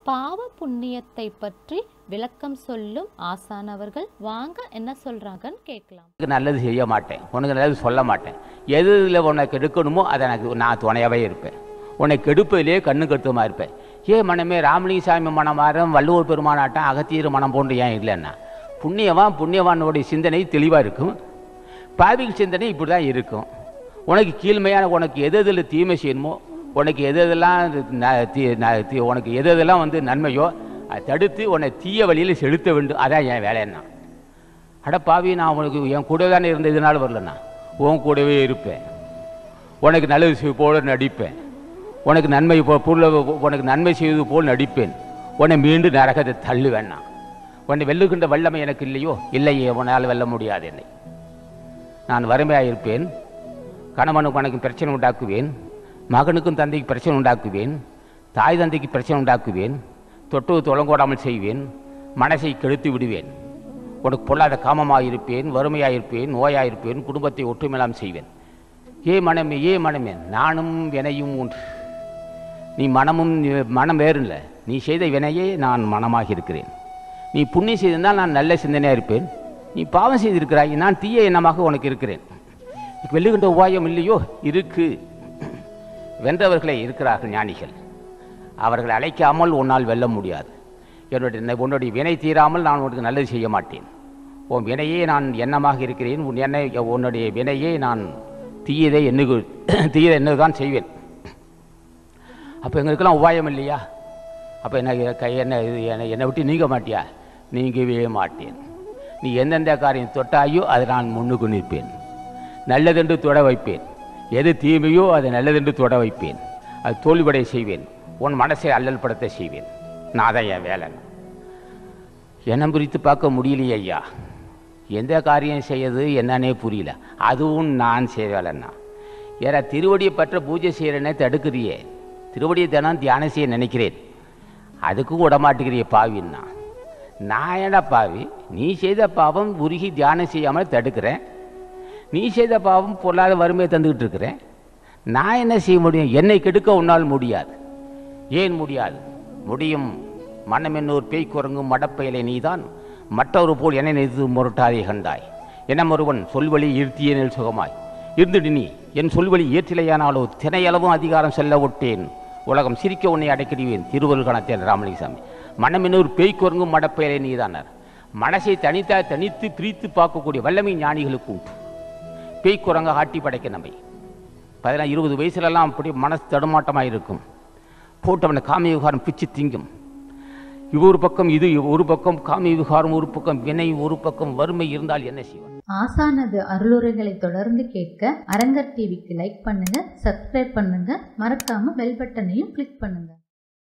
பாவ புண்ணியத்தை பற்றி விளக்கம் சொல்லும் ஆசானவர்கள் வாங்க என்ன சொல்றாங்கன்னு கேட்கலாம் உனக்கு நல்லது செய்ய மாட்டேன் உனக்கு நல்லது சொல்ல மாட்டேன் எது இதில் உன்னை கெடுக்கணுமோ அதை எனக்கு நான் துணையாகவே இருப்பேன் உன்னை கெடுப்பதிலே கண்ணு கருத்துமா இருப்பேன் ஏ மனமே ராமலிங்க சாமி மனம் மாறும் வள்ளுவர் பெருமானாட்டம் அகத்தியர் மனம் போன்று ஏன் இல்லைன்னா புண்ணியவான் புண்ணியவானுடைய சிந்தனை தெளிவாக இருக்கும் பாவிக சிந்தனை இப்படி தான் இருக்கும் உனக்கு கீழ்மையான உனக்கு எது எதில் தீமை செய்யணுமோ உனக்கு எது எதெல்லாம் ந- தீ- ந- தீ- உனக்கு எது எதெல்லாம் வந்து நன்மையோ அதை தடுத்து உன்னை தீய வழியில் செலுத்த வேண்டும் அதான் என் வேலைன்னா அட பாவி நான் உனக்கு என் கூட தானே இருந்த இதனால வரலண்ணா உன் கூடவே இருப்பேன் உனக்கு நல்லது செய்வது போல நடிப்பேன் உனக்கு நன்மை போ- பொருளை உனக்கு நன்மை செய்வது போல் நடிப்பேன் உன்னை மீண்டும் நரகத்தை தள்ளு வேணாம் உன்னை வெல்லுகின்ற வல்லமை எனக்கு இல்லையோ இல்லையே உன்னால் வெல்ல முடியாது என்னை நான் வறுமையாக இருப்பேன் கணவனுக்கு உனக்கு பிரச்சனை உண்டாக்குவேன் மகனுக்கும் தந்தைக்கு பிரச்சனை உண்டாக்குவேன் தாய் தந்தைக்கு பிரச்சனை உண்டாக்குவேன் தொட்டு தொலங்கோடாமல் செய்வேன் மனசை கெடுத்து விடுவேன் உனக்கு பொல்லாத காமமாக இருப்பேன் வறுமையாக இருப்பேன் நோயாக இருப்பேன் குடும்பத்தை ஒற்றுமையிலாம் செய்வேன் ஏ மனமே ஏ மனமே நானும் வினையும் ஒன்று நீ மனமும் மனம் வேறு இல்லை நீ செய்த வினையே நான் மனமாக இருக்கிறேன் நீ புண்ணியம் செய்திருந்தால் நான் நல்ல சிந்தனையாக இருப்பேன் நீ பாவம் செய்திருக்கிறாய் நான் தீய எண்ணமாக உனக்கு இருக்கிறேன் இதுக்கு வெல்லுகின்ற உபாயம் இல்லையோ இருக்கு வென்றவர்களே இருக்கிறார்கள் ஞானிகள் அவர்களை அழைக்காமல் உன்னால் வெல்ல முடியாது என்னுடைய உன்னுடைய வினை தீராமல் நான் உனக்கு நல்லது செய்ய மாட்டேன் உன் வினையே நான் எண்ணமாக இருக்கிறேன் உன் எண்ணெய் உன்னுடைய வினையே நான் தீயதை எண்ணுகு தீயதை எண்ணுதான் செய்வேன் அப்போ எங்களுக்கெல்லாம் உபாயம் இல்லையா அப்போ என்ன க- என்ன இது என்னை என்னை விட்டு நீங்க மாட்டியா நீங்கவே மாட்டேன் நீ எந்தெந்த காரியம் தொட்டாயோ அதை நான் முன்னுக்கு நிற்பேன் நல்லதென்று தொட வைப்பேன் எது தீமையோ அதை நல்லதென்று தொட வைப்பேன் அது தோல்வியடைய செய்வேன் உன் மனசை அல்லல் படுத்த செய்வேன் நான் தான் என் வேலை எண்ணம் பிரித்து பார்க்க முடியலையே ஐயா எந்த காரியம் செய்யறது என்னன்னே புரியல அதுவும் நான் செய்வேலன்னா ஏற திருவடியை பற்ற பூஜை செய்கிறேனே தடுக்கிறியே திருவடியை தினம் தியானம் செய்ய நினைக்கிறேன் அதுக்கும் விடமாட்டுக்கிறிய பாவின்னா நான் ஏடா பாவி நீ செய்த பாவம் உருகி தியானம் செய்யாமல் தடுக்கிறேன் நீ செய்த பாவம் பொருளாத வறுமையை தந்துக்கிட்டு இருக்கிறேன் நான் என்ன செய்ய முடியும் என்னை கெடுக்க உன்னால் முடியாது ஏன் முடியாது முடியும் மனம் என்னோர் பேய் குரங்கும் மடப்பயலை நீதான் மற்றொரு போல் என்னை நிறுத்து முரட்டாதே கண்டாய் என ஒருவன் சொல்வழி இருத்தியனில் சுகமாய் இருந்துடு நீ என் சொல்வழி ஏற்றிலையானாலோ தினையளவும் அதிகாரம் செல்ல விட்டேன் உலகம் சிரிக்க உன்னை அடைக்கிடுவேன் திருவருள் கணத்தேன் ராமலிங்கசாமி மனம் என்னோர் பேய் குரங்கும் மடப்பயலை நீதானார் மனசை தனித்தா தனித்து பிரித்து பார்க்கக்கூடிய வல்லமை ஞானிகளுக்கு உண்டு பேய் குரங்க ஆட்டி படைக்க நம்மை பதினா இருபது வயசுலலாம் அப்படி மனசு தடுமாட்டமாக இருக்கும் போட்டவனை காமி விவகாரம் பிச்சு திங்கும் இது ஒரு பக்கம் இது ஒரு பக்கம் காமி விவகாரம் ஒரு பக்கம் வினை ஒரு பக்கம் வறுமை இருந்தால் என்ன செய்வான் ஆசானது அருளுரைகளை தொடர்ந்து கேட்க அரங்கர் டிவிக்கு லைக் பண்ணுங்க சப்ஸ்கிரைப் பண்ணுங்க மறக்காம பெல் பட்டனையும் கிளிக் பண்ணுங்க